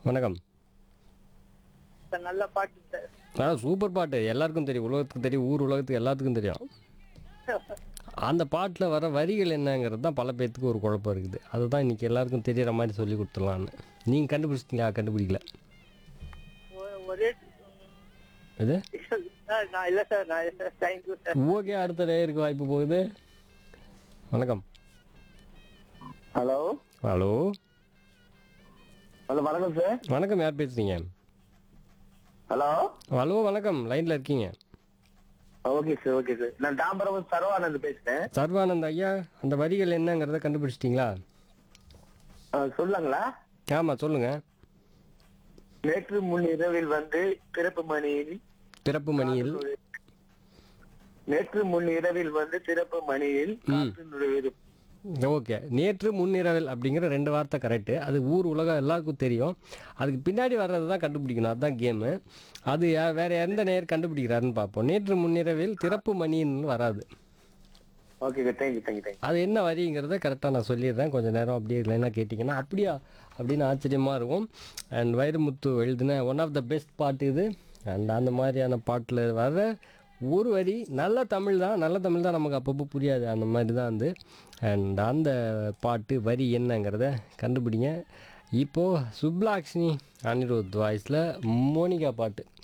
வணக்கம் சார் நல்ல பாட்டு சார் ஆ சூப்பர் பாட்டு எல்லாருக்கும் தெரியும் உலகத்துக்கு தெரியும் ஊர் உலகத்துக்கு எல்லாத்துக்கும் தெரியும் அந்த பாட்டில் வர வரிகள் என்னங்கிறது தான் பல பேர்த்துக்கு ஒரு குழப்பம் இருக்குது அதுதான் இன்னைக்கு எல்லாருக்கும் தெரியற மாதிரி சொல்லி கொடுத்துடலான்னு நீங்கள் கண்டுபிடிச்சிட்டீங்களா கண்டுபிடிக்கல ஒ- ஒரே இது சார் நான் இல்லை சார் நான் இல்லை சார் தேங்க்யூ சார் ஓகே அடுத்த நேருக்கு வாய்ப்பு போகுது வணக்கம் ஹலோ ஹலோ ஹலோ வணக்கம் சார் வணக்கம் யார் பேசுறீங்க ஹலோ ஹலோ வணக்கம் லைனில் இருக்கீங்க ஓகே சார் ஓகே சார் நான் தாம்பரம் சரவானந்த் பேசுறேன் சர்வானந்த் ஐயா அந்த வரிகள் என்னங்கிறத கண்டுபிடிச்சிட்டிங்களா ஆ, சொல்லாங்களா ஆமாம் சொல்லுங்கள் நேற்று முன் இரவில் வந்து பிறப்பு மணியில் பிறப்பு மணியில் நேற்று முன் இரவில் வந்து திறப்பு மணியில் காற்று நுழைவது ஓகே நேற்று முன்னிரவில் அப்படிங்கிற ரெண்டு வார்த்தை கரெக்டு அது ஊர் உலகம் எல்லாருக்கும் தெரியும் அதுக்கு பின்னாடி வர்றது தான் கண்டுபிடிக்கணும் அதுதான் கேமு அது யா- வேற எந்த நேர் கண்டுபிடிக்கிறாருன்னு பார்ப்போம் நேற்று முன்னிரவில் திறப்பு மணின்னு வராது ஓகே தேங்க்யூ தேங்க்யூ தேங்க்யூ அது என்ன வரிங்கிறத கரெக்டாக நான் சொல்லிடுறேன் கொஞ்சம் நேரம் அப்படியே இல்லைன்னா கேட்டிங்கன்னா அப்படியா அப்படின்னு ஆச்சரியமாக இருக்கும் அண்ட் வைரமுத்து எழுதின ஒன் ஆஃப் த பெஸ்ட் பாட்டு இது அண்ட் அந்த மாதிரியான பாட்டில் வர்ற ஒரு வரி நல்ல தமிழ் தான் நல்ல தமிழ் தான் நமக்கு அப்பப்போ புரியாது அந்த மாதிரி தான் வந்து அண்ட் அந்த பாட்டு வரி என்னங்கிறத கண்டுபிடிங்க இப்போது சுப்லாக்ஷ்மி அனிருத் வாய்ஸில் மோனிகா பாட்டு